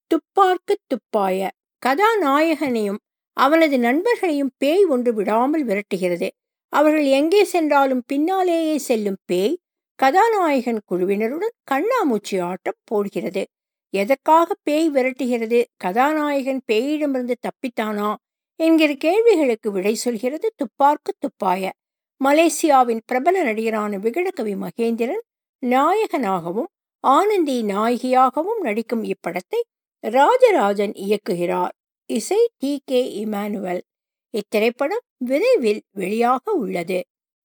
துப்பார்க்கு துப்பாய கதாநாயகனையும் அவனது நண்பர்களையும் பேய் ஒன்று விடாமல் விரட்டுகிறது அவர்கள் எங்கே சென்றாலும் பின்னாலேயே செல்லும் பேய் கதாநாயகன் குழுவினருடன் கண்ணாமூச்சி ஆட்டம் போடுகிறது எதற்காக பேய் விரட்டுகிறது கதாநாயகன் பேயிடமிருந்து தப்பித்தானா என்கிற கேள்விகளுக்கு விடை சொல்கிறது துப்பார்க்கு துப்பாய மலேசியாவின் பிரபல நடிகரான விகடகவி மகேந்திரன் நாயகனாகவும் ஆனந்தி நாயகியாகவும் நடிக்கும் இப்படத்தை ராஜராஜன் இயக்குகிறார் இசை டி கே இமானுவல் இத்திரைப்படம் விரைவில் வெளியாக உள்ளது